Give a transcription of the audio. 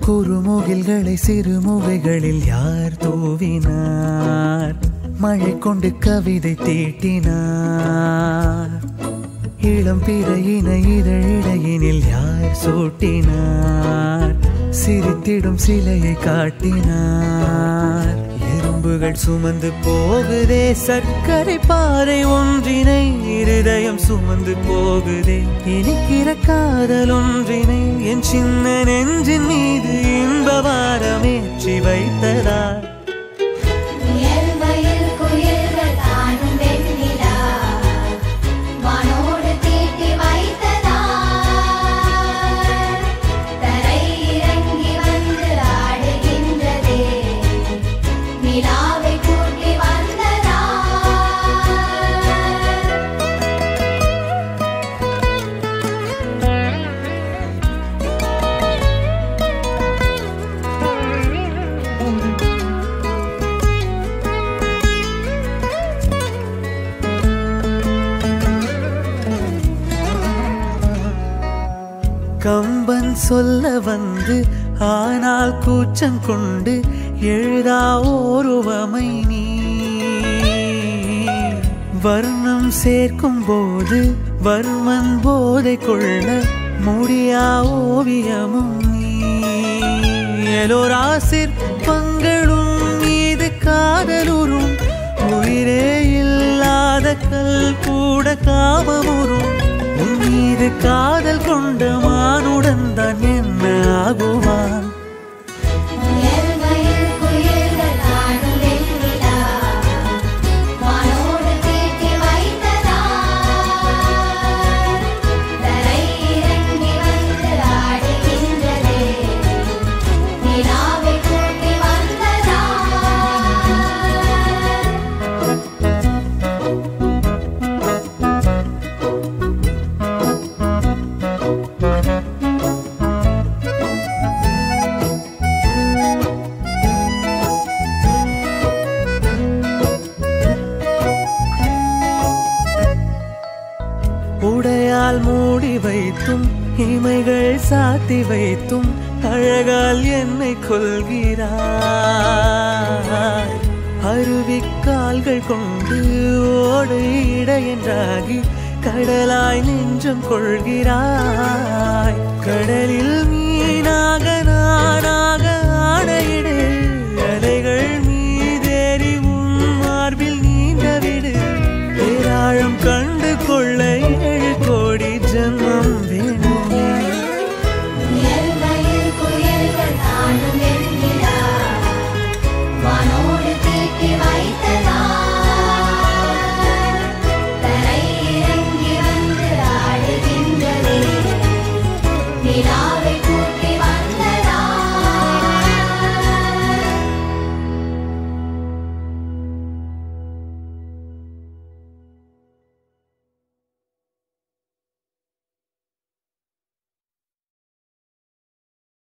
குறுமுகில்களை சிறுமுகைகளில் யார் தூவினார் மழை கொண்டு கவிதை தீட்டினார் இளம் பிறையின இதழிடையினில் யார் சூட்டினார் சிரித்திடும் சிலையை காட்டினார் எறும்புகள் சுமந்து போகுதே சர்க்கரை பாறை ஒன்றினை இருதயம் சுமந்து போகுதே இனிக்கிற காதல் ஒன்றினை என் சின்ன நெஞ்சின் மீது இன்ப வாரமேற்றி வைத்ததார் இயல்பையில் குயில்கள் தானும் வெண்ணிலா வானோடு தீட்டி வைத்ததார் தரை இறங்கி வந்து ஆடுகின்றதே நிலாவை கூட்டி வந்ததார் கம்பன் சொல்ல வந்து ஆனால் கூச்சம் கொண்டு எழுதா ஓருவமை நீ வர்ணம் சேர்க்கும் போது வர்மன் போதை கொள்ள முடியா ஓவியமும் நீ எலோரா சிற்பங்களும் மீது காதலுறும் உயிரே இல்லாத கல் கூட காமமுறும் உன் மீது காதல் கொண்ட மானுடன் தான் என்ன ஆகுவான் இயல்பையில் குயில்கள் தானும் வெண்ணிலா வானோடு தீட்டி வைத்ததார் தரை இறங்கி வந்து ஆடுகின்றதே நிலாவை கூட்டி வந்ததார் உடையால் மூடி வைத்தும் இமைகள் சாத்தி வைத்தும் அழகால் என்னை கொள்கிறாய் அருவிக்கால்கள் கொண்டு ஓடு இடையென்றாகி கடலாய் நெஞ்சம் கொள்கிறாய் கடலில்